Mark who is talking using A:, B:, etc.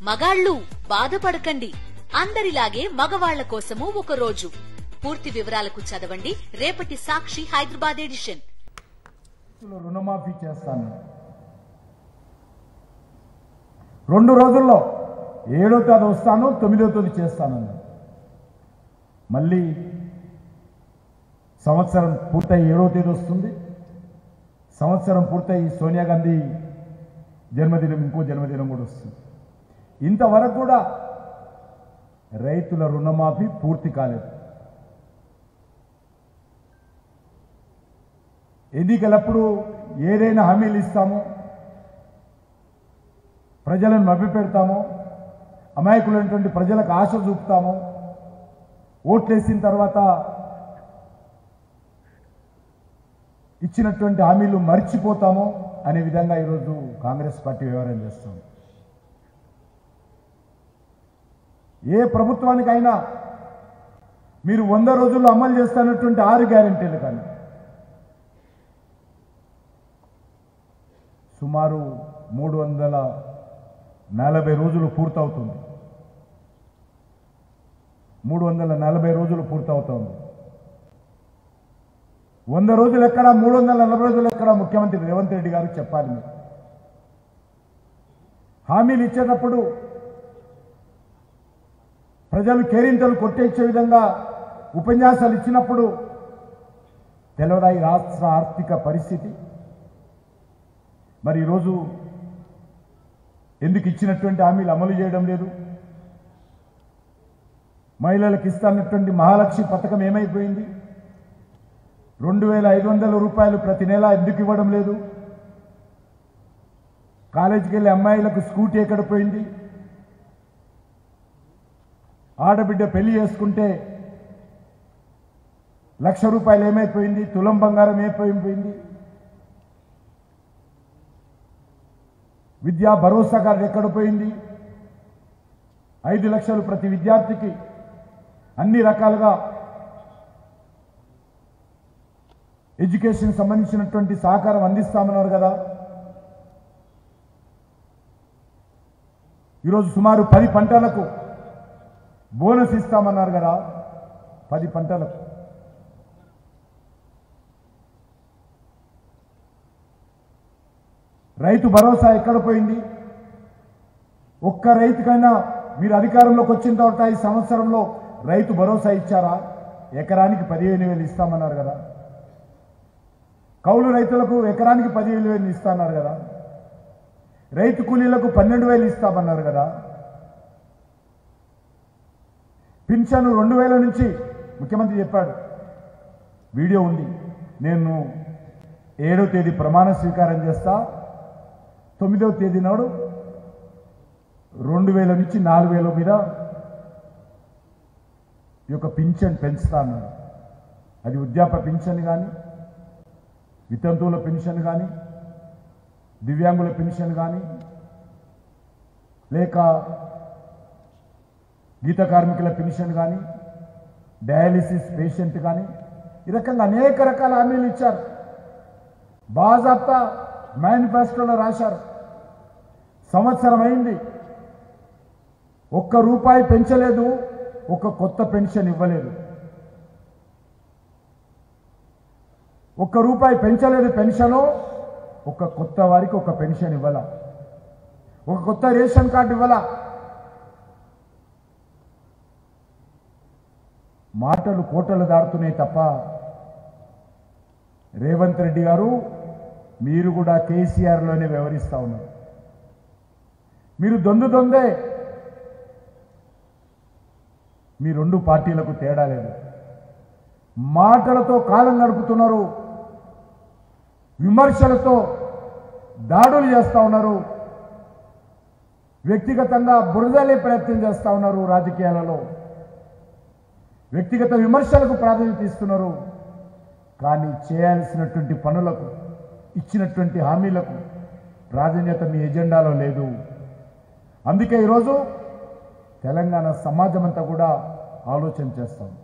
A: మగాళ్ళు బాధపడకండి అందరిలాగే మగవాళ్ల కోసము ఒక రోజు పూర్తి వివరాలకు చదవండి రేపటి సాక్షి హైదరాబాద్ ఎడిషన్
B: రైతులు రుణమాఫీ చేస్తాను రెండు రోజుల్లో ఏడో తేదీ వస్తాను తొమ్మిదో తేదీ చేస్తానన్నాడు మళ్ళీ సంవత్సరం పూర్తయి ఏడో తేదీ వస్తుంది సంవత్సరం పూర్తయి సోనియా గాంధీ జన్మదినం ఇంకో జన్మదినం కూడా వస్తుంది ఇంతవరకు కూడా రైతుల రుణమాఫీ పూర్తి కాలేదు ఎన్నికలప్పుడు ఏదైనా హామీలు ఇస్తామో ప్రజలను మభ్యపెడతామో అమాయకులైనటువంటి ప్రజలకు ఆశ చూపుతామో ఓట్లేసిన తర్వాత ఇచ్చినటువంటి హామీలు మర్చిపోతామో అనే విధంగా ఈరోజు కాంగ్రెస్ పార్టీ వ్యవహారం చేస్తాం ఏ ప్రభుత్వానికైనా మీరు వంద రోజుల్లో అమలు చేస్తున్నటువంటి ఆరు గ్యారెంటీలు కానీ సుమారు మూడు వందల నలభై రోజులు పూర్తవుతుంది మూడు వందల నలభై రోజులు పూర్తవుతోంది వంద రోజులు ఎక్కడ మూడు వందల నలభై రోజులు ఎక్కడ ముఖ్యమంత్రి రేవంత్ రెడ్డి గారు చెప్పాలి మీరు హామీలు ఇచ్చేటప్పుడు ప్రజలు కేరింతలు కొట్టేచ్చే విధంగా ఉపన్యాసాలు ఇచ్చినప్పుడు తెలవదా ఈ రాష్ట్ర ఆర్థిక పరిస్థితి మరి ఈరోజు ఎందుకు ఇచ్చినటువంటి హామీలు అమలు చేయడం లేదు మహిళలకు ఇస్తానటువంటి మహాలక్ష్మి పథకం ఏమైపోయింది రెండు వేల ఐదు వందల రూపాయలు ప్రతి నెల ఎందుకు ఇవ్వడం లేదు కాలేజీకి వెళ్ళే అమ్మాయిలకు స్కూటీ ఎక్కడ పోయింది ఆడబిడ్డ పెళ్లి చేసుకుంటే లక్ష రూపాయలు ఏమైపోయింది తులం బంగారం ఏమైపోయింది విద్యా భరోసా కార్డు ఎక్కడ పోయింది ఐదు లక్షలు ప్రతి విద్యార్థికి అన్ని రకాలుగా ఎడ్యుకేషన్ సంబంధించినటువంటి సహకారం అందిస్తామన్నారు కదా ఈరోజు సుమారు పది పంటలకు బోనస్ ఇస్తామన్నారు కదా పది పంటలకు రైతు భరోసా ఎక్కడ పోయింది ఒక్క రైతుకైనా మీరు అధికారంలోకి వచ్చిన తర్వాత ఈ సంవత్సరంలో రైతు భరోసా ఇచ్చారా ఎకరానికి పదిహేను వేలు ఇస్తామన్నారు కదా కౌలు రైతులకు ఎకరానికి పదిహేను వేలు ఇస్తామన్నారు కదా రైతు కూలీలకు పన్నెండు వేలు ఇస్తామన్నారు కదా పింఛను రెండు వేల నుంచి ముఖ్యమంత్రి చెప్పాడు వీడియో ఉంది నేను ఏడో తేదీ ప్రమాణ స్వీకారం చేస్తా తొమ్మిదవ తేదీ నాడు రెండు వేల నుంచి నాలుగు వేల మీద ఈ యొక్క పింఛన్ పెంచుతా అన్నాడు అది వృద్ధాప్య పింఛన్ కానీ వితంతువుల పెన్షన్ కానీ దివ్యాంగుల పెన్షన్ కానీ లేక గీత కార్మికుల పెన్షన్ కానీ డయాలిసిస్ పేషెంట్ కానీ ఈ రకంగా అనేక రకాల హామీలు ఇచ్చారు బాజాప్తా మేనిఫెస్టోలో రాశారు సంవత్సరం అయింది ఒక్క రూపాయి పెంచలేదు ఒక కొత్త పెన్షన్ ఇవ్వలేదు ఒక్క రూపాయి పెంచలేదు పెన్షను ఒక కొత్త వారికి ఒక పెన్షన్ ఇవ్వాల ఒక కొత్త రేషన్ కార్డు ఇవ్వాల మాటలు కోటలు దాడుతున్నాయి తప్ప రేవంత్ రెడ్డి గారు మీరు కూడా కేసీఆర్లోనే వ్యవహరిస్తా ఉన్నారు మీరు దొందు దొందే మీ రెండు పార్టీలకు తేడా లేదు మాటలతో కాలం గడుపుతున్నారు విమర్శలతో దాడులు చేస్తా ఉన్నారు వ్యక్తిగతంగా బురదలే ప్రయత్నం చేస్తా ఉన్నారు రాజకీయాలలో వ్యక్తిగత విమర్శలకు ప్రాధాన్యత ఇస్తున్నారు కానీ చేయాల్సినటువంటి పనులకు ఇచ్చినటువంటి హామీలకు ప్రాధాన్యత మీ ఎజెండాలో లేదు అందుకే ఈరోజు తెలంగాణ సమాజం అంతా కూడా ఆలోచన చేస్తాం